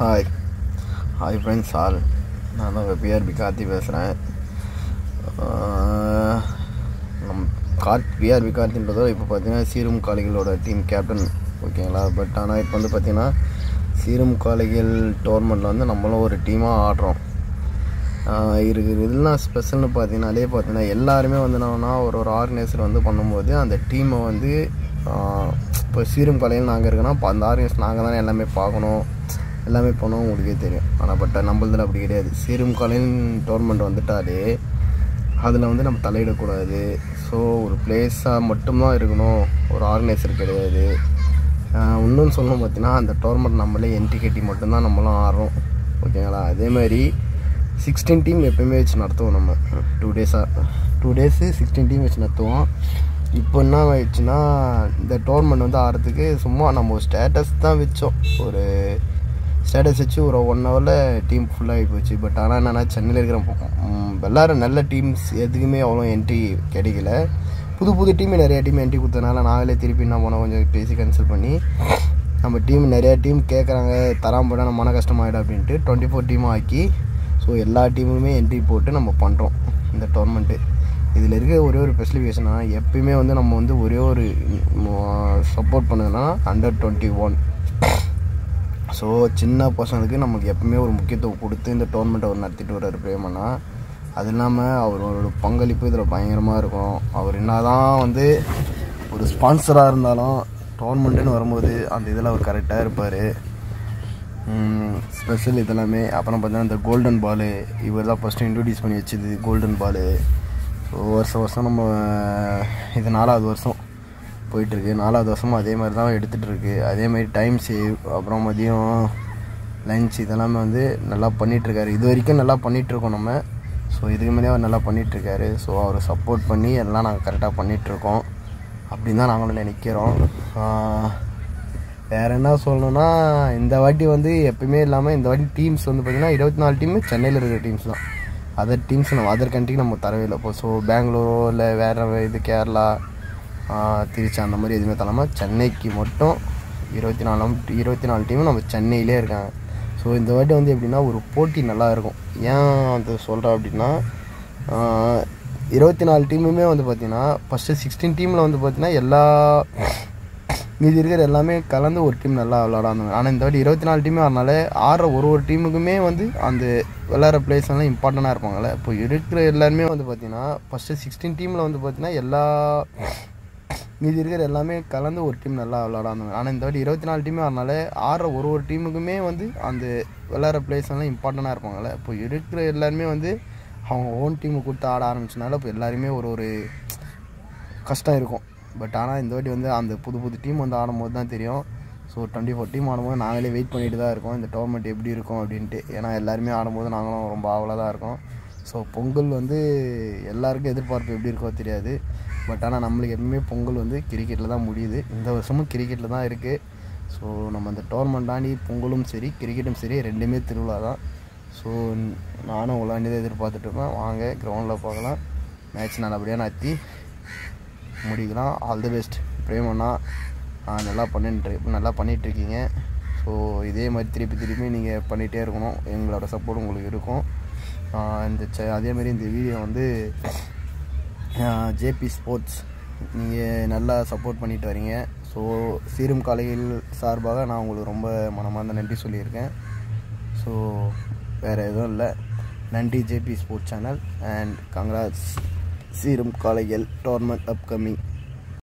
hi hi friends all நான் தான் PRP Karthi பேசுகிறேன் நம் கார்த் பிஆர்பி கார்த்தின்றதோ இப்போ பார்த்தீங்கன்னா சீரும் காளைகளோட டீம் கேப்டன் ஓகேங்களா பட் ஆனால் இப்போ வந்து பார்த்தீங்கன்னா சீரும் காளைகள் டோர்னமெண்ட்டில் வந்து நம்மளும் ஒரு டீமாக ஆடுறோம் இருக்கிற இதெல்லாம் ஸ்பெஷல்னு பார்த்தீங்கன்னாலே பார்த்தீங்கன்னா எல்லாருமே வந்து என்னன்னா ஒரு ஒரு ஆர்கனைசர் வந்து பண்ணும்போது அந்த டீமை வந்து இப்போ சீரும் கலையில் நாங்கள் இருக்கோன்னா இப்போ அந்த ஆர்கனைஸ் நாங்கள் தானே எல்லாமே பார்க்கணும் எல்லாமே பண்ணோம் உங்களுக்கே தெரியும் ஆனால் பட் நம்மளதில் அப்படி கிடையாது சீரும் கலையின் டோர்னமெண்ட் வந்துட்டாலே அதில் வந்து நம்ம தலையிடக்கூடாது ஸோ ஒரு பிளேஸாக மட்டும்தான் இருக்கணும் ஒரு ஆர்கனைசர் கிடையாது இன்னொன்று சொல்லணும் பார்த்தீங்கன்னா அந்த டோர்னமெண்ட் நம்மளே என்ட்ரி கட்டி மட்டும்தான் நம்மளும் ஆடுறோம் ஓகேங்களா அதேமாதிரி சிக்ஸ்டீன் டீம் எப்போயுமே வச்சு நடத்துவோம் நம்ம டூ டேஸாக டூ டேஸு சிக்ஸ்டீன் டீம் வச்சு நடத்துவோம் இப்போ என்ன ஆயிடுச்சுன்னா இந்த டோர்னமெண்ட் வந்து ஆடுறதுக்கு சும்மா நம்ம ஒரு ஸ்டேட்டஸ் தான் வச்சோம் ஒரு ஸ்டேட்டஸ் வச்சு ஒரு ஒன் ஹவரில் டீம் ஃபுல்லாகி போச்சு பட் ஆனால் என்னென்னா சென்னையில் இருக்கிற எல்லாரும் நல்ல டீம்ஸ் எதுக்குமே அவ்வளோ என்ட்ரி கிடைக்கல புது புது டீம் நிறைய டீம் என்ட்ரி கொடுத்ததுனால நாங்களே திருப்பி என்ன போனோம் கொஞ்சம் பேசி கேன்சல் பண்ணி நம்ம டீம் நிறையா டீம் கேட்குறாங்க தராம போட்டால் நம்ம மன கஷ்டமாயிடும் அப்படின்ட்டு டுவெண்ட்டி ஃபோர் டீமும் ஆக்கி ஸோ எல்லா டீமுமே என்ட்ரி போட்டு நம்ம பண்ணுறோம் இந்த டோர்னமெண்ட்டு இதில் இருக்க ஒரே ஒரு ஸ்பெசிஃபிகேஷனா எப்பயுமே வந்து நம்ம வந்து ஒரே ஒரு சப்போர்ட் பண்ணதுன்னா அண்டர் டுவெண்ட்டி ஒன் ஸோ சின்ன பசங்களுக்கு நமக்கு எப்பவுமே ஒரு முக்கியத்துவம் கொடுத்து இந்த டோர்னமெண்ட்டை அவர் நடத்திட்டு வர்றாரு பிரேமனா அது இல்லாமல் அவரோட பங்களிப்பு இதில் பயங்கரமாக இருக்கும் அவர் என்ன தான் வந்து ஒரு ஸ்பான்சராக இருந்தாலும் டோர்னமெண்ட்டுன்னு வரும்போது அந்த இதில் அவர் கரெக்டாக இருப்பார் ஸ்பெஷல் இதெல்லாமே அப்புறம் பார்த்தீங்கன்னா இந்த கோல்டன் பாலு இவர் தான் ஃபஸ்ட்டு இன்ட்ரடியூஸ் பண்ணி வச்சது கோல்டன் பாலு ஸோ வருஷம் வருஷம் நம்ம இது நாலாவது வருஷம் போயிட்டுருக்கு நாலாவது வருஷமும் அதே மாதிரி தான் எடுத்துகிட்ருக்கு அதேமாதிரி டைம் சேவ் அப்புறம் மதியம் லஞ்ச் இதெல்லாமே வந்து நல்லா பண்ணிகிட்ருக்காரு இது வரைக்கும் நல்லா பண்ணிகிட்ருக்கோம் நம்ம ஸோ இதுக்கு மேலே அவர் நல்லா பண்ணிகிட்ருக்காரு ஸோ அவர் சப்போர்ட் பண்ணி எல்லாம் நாங்கள் கரெக்டாக பண்ணிகிட்ருக்கோம் அப்படின்னு தான் நாங்களும் நினைக்கிறோம் வேறு என்ன சொல்லணுன்னா இந்த வாட்டி வந்து எப்பயுமே இல்லாமல் இந்த வாட்டி டீம்ஸ் வந்து பார்த்திங்கன்னா இருபத்தி நாலு டீமு சென்னையில் இருக்கிற டீம்ஸ் தான் அதர் டீம்ஸ் நம்ம அதர் கண்ட்ரிக்கு நம்ம தரவே இல்லை இப்போ ஸோ பெங்களூரோ இல்லை வேறு இது கேரளா திருச்சி அந்த மாதிரி எதுவுமே தராமல் சென்னைக்கு மட்டும் இருபத்தி நாலு இருபத்தி நாலு டீமும் நம்ம சென்னையிலே இருக்காங்க ஸோ இந்த வாட்டி வந்து எப்படின்னா ஒரு போட்டி நல்லா இருக்கும் ஏன் அது சொல்கிறேன் அப்படின்னா இருபத்தி நாலு டீமுமே வந்து பார்த்திங்கன்னா ஃபஸ்ட்டு சிக்ஸ்டீன் டீமில் வந்து பார்த்திங்கன்னா எல்லா மீதி இருக்கிற எல்லாமே கலந்து ஒரு டீம் நல்லா விளாடாங்க ஆனால் இந்த வாட்டி இருபத்தி நாலு டீமே ஆடினால ஆடுற ஒரு ஒரு டீமுக்குமே வந்து அந்த விளாட்ற பிளேஸ் எல்லாம் இம்பார்ட்டண்ட்டாக இருப்பாங்கள்ல இப்போ இருக்கிற எல்லாருமே வந்து பார்த்திங்கன்னா ஃபஸ்ட்டு சிக்ஸ்டீன் டீமில் வந்து பார்த்திங்கன்னா எல்லா மீதி இருக்கிற எல்லாமே கலந்து ஒரு டீம் நல்லா விளாடாங்க ஆனால் இந்த வாட்டி இருபத்தி நாலு டீமே ஆடினால ஆடுற ஒரு ஒரு டீமுக்குமே வந்து அந்த விளாட்ற பிளேஸ் எல்லாம் இம்பார்ட்டண்ட்டாக இருப்பாங்கள்ல இப்போ இருக்கிற எல்லாருமே வந்து அவங்க ஓன் டீமை கொடுத்து ஆட ஆரம்பிச்சனால இப்போ எல்லாருமே ஒரு ஒரு கஷ்டம் இருக்கும் பட் ஆனால் இந்த வாட்டி வந்து அந்த புது புது டீம் வந்து ஆடும்போது தான் தெரியும் ஸோ டுவெண்ட்டி ஃபோர் டீம் ஆடும்போது நாங்களே வெயிட் பண்ணிட்டு தான் இருக்கோம் இந்த டோர்னமெண்ட் எப்படி இருக்கும் அப்படின்ட்டு ஏன்னா எல்லாருமே ஆடும்போது நாங்களும் ரொம்ப ஆவலாக தான் இருக்கோம் ஸோ பொங்கல் வந்து எல்லாருக்கும் எதிர்பார்ப்பு எப்படி இருக்கோ தெரியாது பட் ஆனால் நம்மளுக்கு எப்பவுமே பொங்கல் வந்து கிரிக்கெட்டில் தான் முடியுது இந்த வருஷமும் கிரிக்கெட்டில் தான் இருக்குது ஸோ நம்ம அந்த டோர்னமெண்ட் தாண்டி பொங்கலும் சரி கிரிக்கெட்டும் சரி ரெண்டுமே திருவிழா தான் ஸோ நானும் விளாண்டி தான் எதிர்பார்த்துட்ருப்பேன் வாங்க கிரவுண்டில் பார்க்கலாம் மேட்ச் நல்லபடியாக நடத்தி முடிக்கலாம் ஆல் தி பெஸ்ட் பிரேமண்ணா நல்லா பண்ணிட்டு நல்லா பண்ணிகிட்ருக்கீங்க ஸோ இதே மாதிரி திருப்பி திருப்பி நீங்கள் பண்ணிகிட்டே இருக்கணும் எங்களோட சப்போர்ட் உங்களுக்கு இருக்கும் இந்த ச அதேமாதிரி இந்த வீடியோ வந்து ஜேபி ஸ்போர்ட்ஸ் நீங்கள் நல்லா சப்போர்ட் பண்ணிட்டு வரீங்க ஸோ சீரும் காலையில் சார்பாக நான் உங்களுக்கு ரொம்ப மனமார்ந்த நன்றி சொல்லியிருக்கேன் ஸோ வேறு எதுவும் இல்லை நன்றி JP sports channel and congrats சீரும் காலைகள் டோர்னமெண்ட் அப்கமிங்